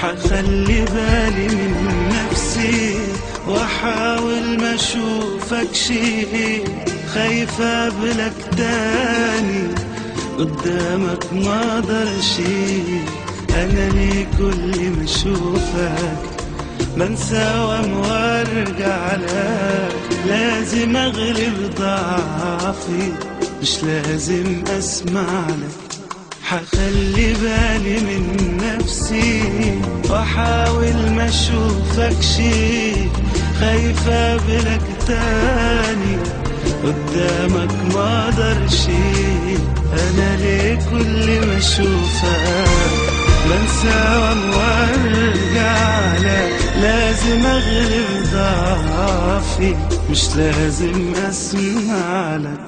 حخلي بالي من نفسي واحاول ما اشوفك شي خايف اقابلك تاني قدامك ما اقدرش انا ليه كل ما اشوفك بنسى وارجع لك لازم اغلب ضعفي مش لازم اسمع لك حخلي بالي من نفسي واحاول ما اشوفك شي خايف اقابلك تاني قدامك ما اقدرش انا ليه كل ما اشوفك بنسى وارجع لك لازم اغلب ضعفي مش لازم اسمع لك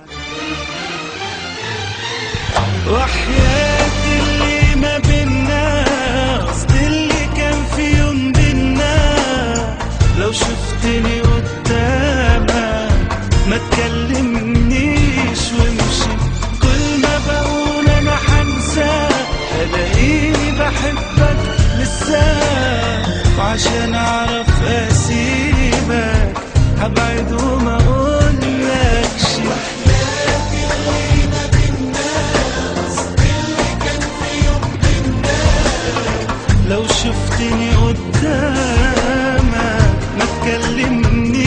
وحياتي اللي ما بينا قصدي اللي كان في يوم بينا لو شفتني قدامك ما تكلمنيش وامشي كل ما بقول انا حنساك الاقيني بحبك لسه وعشان اعرف اسيبك هبعد وما اقولكش لو شفتني قدامك ما تكلمنيش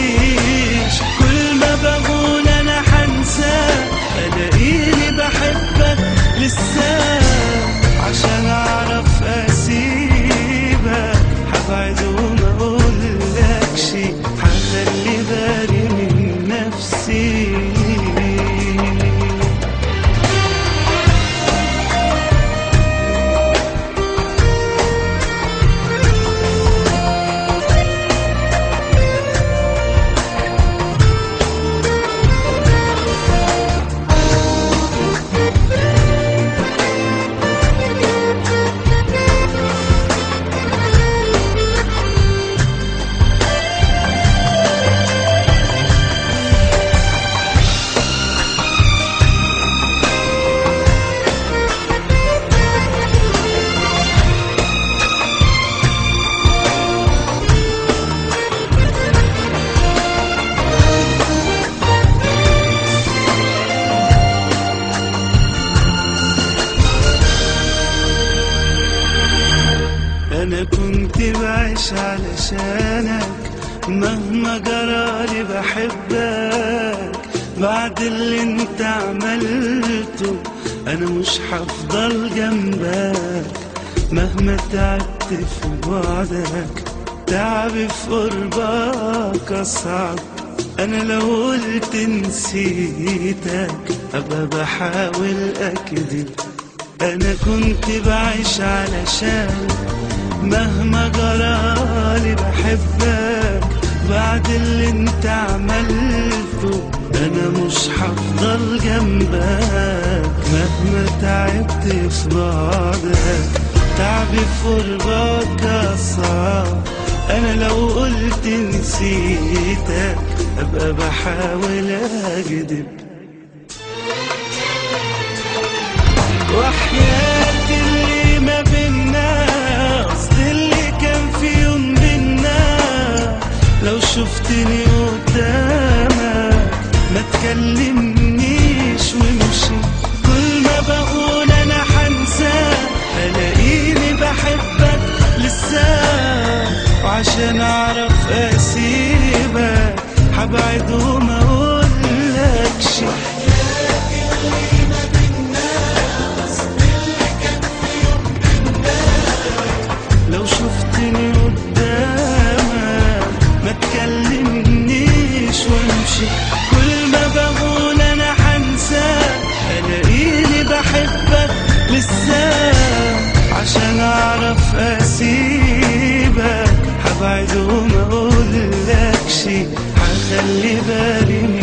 كل ما بقول انا حنساك الاقيني بحبك لسه عشان اعرف اسيبك هبعد وما اقولكش هخلي بالي من نفسي انا كنت بعيش علشانك مهما جرالي بحبك بعد اللي انت عملته انا مش هفضل جنبك مهما تعبت في بعدك تعبي في قربك اصعب انا لو قلت نسيتك ابقى بحاول اكذب انا كنت بعيش علشان مهما جرالي بحبك بعد اللي انت عملته انا مش هفضل جنبك مهما تعبت في بعدك تعبي في قربك اصعب انا لو قلت نسيتك ابقى بحاول اكذب وحياتي اللي ما بينا قصدي اللي كان في يوم بينا لو شفتني قدامك ما تكلمنيش وامشي كل ما بقول انا حنساك الاقيني بحبك لسه وعشان اعرف اسيبك هبعد وما اقولكش لو شفتني قدامك ما تكلمنيش وامشي كل ما بقول انا حنساك الاقيني بحبك لسه عشان اعرف اسيبك هبعد وما اقولكش هخلي بالي